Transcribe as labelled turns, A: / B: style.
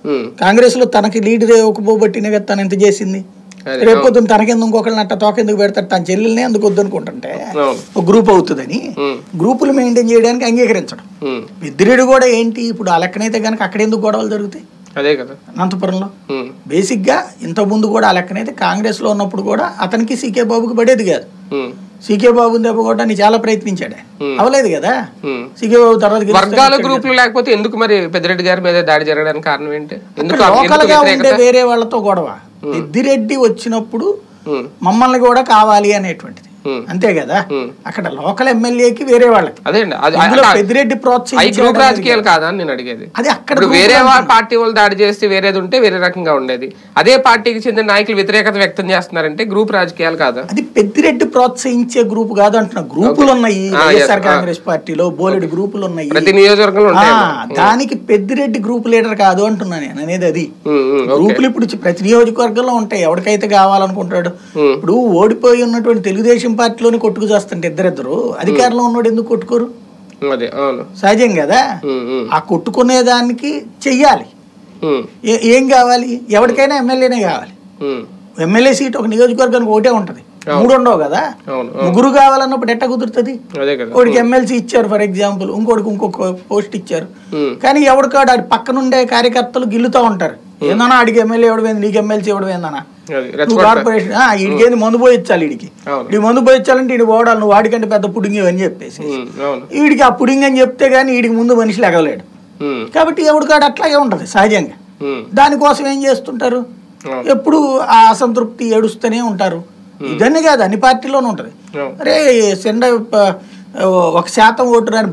A: ఉమ్.
B: కాంగ్రెస్ లో తనకి లీడ్ ఇవ్వకపోబట్టినే కదా తను ఎంత చేసింది
A: అదే,
B: రేపొద్దున తనకెందుకు ఇంకొకళ్ళని అట్ట తోక ఎందుకు పెడతాడు తన చెల్లెల్ని ఎందుకు వద్దనుకుంటుంటే
A: అవును
B: ఒక గ్రూప్ అవుతుందని
A: ఉమ్.
B: గ్రూపులు మెయింటైన్ చేయడానికి అంగీకరించడం
A: ఉమ్.
B: పెద్దిరెడ్డి కూడా ఏంటి ఇప్పుడు ఆ లెక్కనైతే కనుక అక్కడ ఎందుకు గొడవలు జరుగుతాయి
A: అదే కదా
B: అనంతపురంలో
A: ఉమ్.
B: బేసిక్గా ఇంతకుముందు కూడా ఆ లెక్కనైతే కాంగ్రెస్లో ఉన్నప్పుడు కూడా అతనికి సీకే బాబుకి పడేది కాదు
A: ఉమ్.
B: సీకే బాబుని దెబ్బ కొట్టడానికి చాలా ప్రయత్నించాడు
A: Hmm.
B: అవలేదు కదా
A: ఉమ్.
B: సీకే బాబు తర్వాత గెలుస్తాడు.
A: వర్గాల గ్రూపులు లేకపోతే ఎందుకు మరి పెద్దిరెడ్డి గారి మీద దాడి జరగడానికి కారణం ఏంటి ఎందుకు
B: లోకల్
A: ఎందుకు
B: గా ఉండే
A: వ్యతిరేకత
B: వేరే వాళ్ళతో గొడవ పెద్దిరెడ్డి వచ్చినప్పుడు
A: ఉమ్.
B: మమ్మల్ని కూడా కావాలి అనేటువంటిది
A: ఉమ్.
B: అంతే కదా
A: ఉమ్.
B: అక్కడ లోకల్ ఎమ్మెల్యేకి వేరే వాళ్ళకి
A: అదే అండి అది
B: ఇందులో
A: అది-
B: పెద్దిరెడ్డి
A: అవి
B: ప్రోత్సహించాడు
A: గ్రూప్
B: అనేది
A: రాజకీయాలు కాదా అని నేను అడిగేది
B: అది అక్కడ
A: ఇప్పుడు
B: group
A: వేరే వా-
B: రాజకీయం.
A: పార్టీ వాళ్ళు దాడి చేస్తే వేరేది ఉంటే వేరే రకంగా ఉండేది అదే పార్టీకి చెందిన నాయకులు వ్యతిరేకత వ్యక్తం చేస్తున్నారంటే గ్రూప్ రాజకీయాలు కాదా
B: అది పెద్దిరెడ్డి ప్రోత్సహించే గ్రూప్ కాదు అంటున్నా గ్రూపులు ఉన్నాయి
A: Ah, yes.
B: YSR
A: Ah.
B: Congress పార్టీలో బోలెడు గ్రూపులు ఉన్నాయి
A: ప్రతి నియోజకవర్గంలో
B: ఆ,
A: ఉంటాయి
B: దానికి పెద్దిరెడ్డి గ్రూప్ లీడర్ కాదు అంటున్నా నేను అనేది అది
A: ఉమ్, ఉమ్, ఓకే.
B: గ్రూపులు ఇప్పుడు చి- ప్రతి నియోజకవర్గంలో ఉంటాయి ఎవరికైతే కావాలనుకుంటాడు
A: ఉమ్.
B: ఇప్పుడు ఓడిపోయి ఉన్నటువంటి తెలుగుదేశం పార్టీలోనే కొట్టుకు చేస్తుంటే ఇద్దరిద్దరు అధికారంలో ఉన్నోడు ఎందుకు కొట్టుకోరు
A: అదే అవును
B: సహజం కదా
A: ఉమ్, ఉమ్,
B: ఆ కొట్టుకునే దానికి చెయ్యాలి
A: ఉమ్,
B: ఏ- ఏం కావాలి ఎవరికైనా ఎమ్మెల్యేనే కావాలి
A: ఉమ్,
B: ఎమ్మెల్యే సీట్ ఒక నియోజకవర్గానికి ఒకటే ఉంటది మూడు ఉండవు కదా
A: అవును అవును.
B: ముగ్గురు కావాలన్నప్పుడు ఎట్ట కుదురుతుంది
A: అదే కదా
B: ఒకడికి ఎమ్మెల్సీ ఇచ్చారు ఫర్ ఎగ్జాంపుల్ ఇంకోటికి ఇంకొక పోస్ట్ ఇచ్చారు
A: ఉమ్,
B: కానీ ఎవరికాడు ఆడి పక్కనుండే కార్యకర్తలు గిల్లుతూ ఉంటారు ఏందన్నా ఆడికి ఎమ్మెల్యే ఎవడు నీకు ఎమ్మెల్సీ ఎవడు ఏందన్నా
A: అది
B: నువ్వు
A: రెచ్చగొడతా
B: కార్పొరేషన్ ఆ, ఈడికి ఏంది మందు పోయించాలి ఈడికి
A: అవును
B: ఈ మందు పోయించాలంటే ఈడు ఓడాలి నువ్వు వాడికంటే పెద్ద పుడింగి అని చెప్పేసి
A: ఉమ్, అవును
B: వీడికి ఆ పుడింగ్ అని చెప్తే గానీ వీడికి ముందు మనిషి లెగలేడు
A: ఉమ్,
B: కాబట్టి ఎవడికాడు అట్లాగే ఉంటది సహజంగా
A: ఉమ్,
B: దానికోసం ఏం చేస్తుంటారు
A: అవును.
B: ఎప్పుడు ఆ అసంతృప్తి ఏడుస్తూనే ఉంటారు ఇదన్నీ కాదు అన్ని పార్టీలోనూ ఉంటది
A: అవును
B: అరే సెండ ప- ఒక శాతం ఓటు రాని